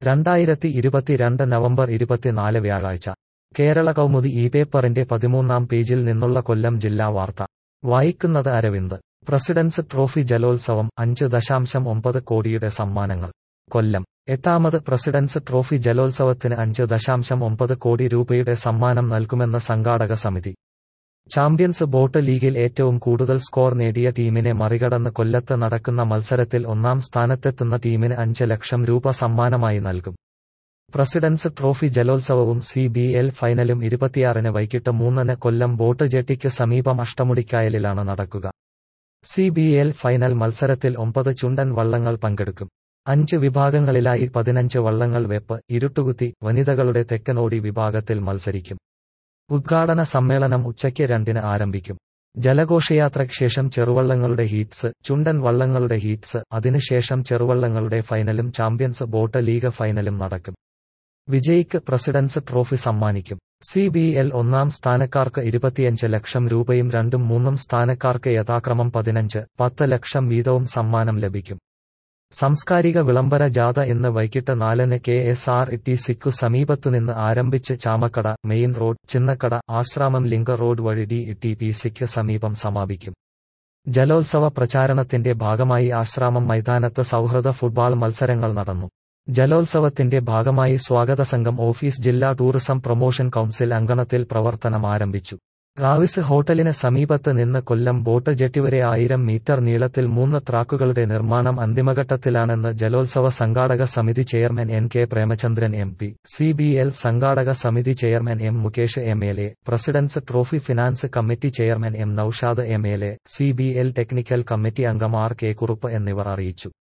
രണ്ടായിരത്തി ഇരുപത്തിരണ്ട് നവംബർ ഇരുപത്തിനാല് വ്യാഴാഴ്ച കേരള കൗമുദി ഈ പേപ്പറിന്റെ പതിമൂന്നാം പേജിൽ നിന്നുള്ള കൊല്ലം ജില്ലാ വാർത്ത വായിക്കുന്നത് അരവിന്ദ് പ്രസിഡൻസ് ട്രോഫി ജലോത്സവം അഞ്ച് ദശാംശം ഒമ്പത് കോടിയുടെ സമ്മാനങ്ങൾ കൊല്ലം എട്ടാമത് പ്രസിഡൻസ് ട്രോഫി ജലോത്സവത്തിന് അഞ്ച് ദശാംശം ഒമ്പത് കോടി രൂപയുടെ സമ്മാനം നൽകുമെന്ന് സംഘാടക സമിതി ചാമ്പ്യൻസ് ബോട്ട് ലീഗിൽ ഏറ്റവും കൂടുതൽ സ്കോർ നേടിയ ടീമിനെ മറികടന്ന് കൊല്ലത്ത് നടക്കുന്ന മത്സരത്തിൽ ഒന്നാം സ്ഥാനത്തെത്തുന്ന ടീമിന് അഞ്ച് ലക്ഷം രൂപ സമ്മാനമായി നൽകും പ്രസിഡൻസ് ട്രോഫി ജലോത്സവവും സി ബി എൽ ഫൈനലും ഇരുപത്തിയാറിന് വൈകിട്ട് മൂന്നിന് കൊല്ലം ബോട്ട് ജെട്ടിക്ക് സമീപം അഷ്ടമുടിക്കായലിലാണ് നടക്കുക സി ബി എൽ ഫൈനൽ മത്സരത്തിൽ ഒമ്പത് ചുണ്ടൻ വള്ളങ്ങൾ പങ്കെടുക്കും അഞ്ച് വിഭാഗങ്ങളിലായി പതിനഞ്ച് വള്ളങ്ങൾ വെപ്പ് ഇരുട്ടുകുത്തി വനിതകളുടെ തെക്കനോടി വിഭാഗത്തിൽ മത്സരിക്കും ഉദ്ഘാടന സമ്മേളനം ഉച്ചയ്ക്ക് രണ്ടിന് ആരംഭിക്കും ജലഘോഷയാത്രയ്ക്ക് ശേഷം ചെറുവള്ളങ്ങളുടെ ഹീറ്റ്സ് ചുണ്ടൻ വള്ളങ്ങളുടെ ഹീറ്റ്സ് അതിനുശേഷം ചെറുവള്ളങ്ങളുടെ ഫൈനലും ചാമ്പ്യൻസ് ബോട്ട് ലീഗ് ഫൈനലും നടക്കും വിജയിക്ക് പ്രസിഡൻസ് ട്രോഫി സമ്മാനിക്കും സി ബി എൽ ഒന്നാം സ്ഥാനക്കാർക്ക് ഇരുപത്തിയഞ്ച് ലക്ഷം രൂപയും രണ്ടും മൂന്നും സ്ഥാനക്കാർക്ക് യഥാക്രമം പതിനഞ്ച് പത്ത് ലക്ഷം വീതവും സമ്മാനം ലഭിക്കും സാംസ്കാരിക വിളംബര ജാഥ ഇന്ന് വൈകിട്ട് നാലിന് കെ എസ് ആർ ടി സിക്കു സമീപത്തുനിന്ന് ആരംഭിച്ച് Chamakkada main road Chinnakkada Asramam link road വഴി ഡി ടി പി സിക്ക് സമീപം സമാപിക്കും ജലോത്സവ പ്രചാരണത്തിന്റെ ഭാഗമായി ആശ്രാമം മൈതാനത്ത് സൗഹൃദ ഫുട്ബോൾ മത്സരങ്ങൾ നടന്നു ജലോത്സവത്തിന്റെ ഭാഗമായി സ്വാഗത സംഘം ഓഫീസ് ജില്ലാ ടൂറിസം പ്രൊമോഷൻ കൌൺസിൽ അങ്കണത്തിൽ പ്രവർത്തനം ആരംഭിച്ചു റാവിസ് ഹോട്ടലിന് സമീപത്ത് നിന്ന് കൊല്ലം ബോട്ട് ജെട്ടി വരെ ആയിരം മീറ്റർ നീളത്തിൽ മൂന്ന് ട്രാക്കുകളുടെ നിർമ്മാണം അന്തിമഘട്ടത്തിലാണെന്ന് ജലോത്സവ സംഘാടക സമിതി chairman N K Premachandran M P C B L സംഘാടക സമിതി chairman M Mukesh M L A president's trophy finance committee chairman M Naushad M L A C B L technical committee അംഗം ആർ കെ കുറുപ്പ് എന്നിവർ അറിയിച്ചു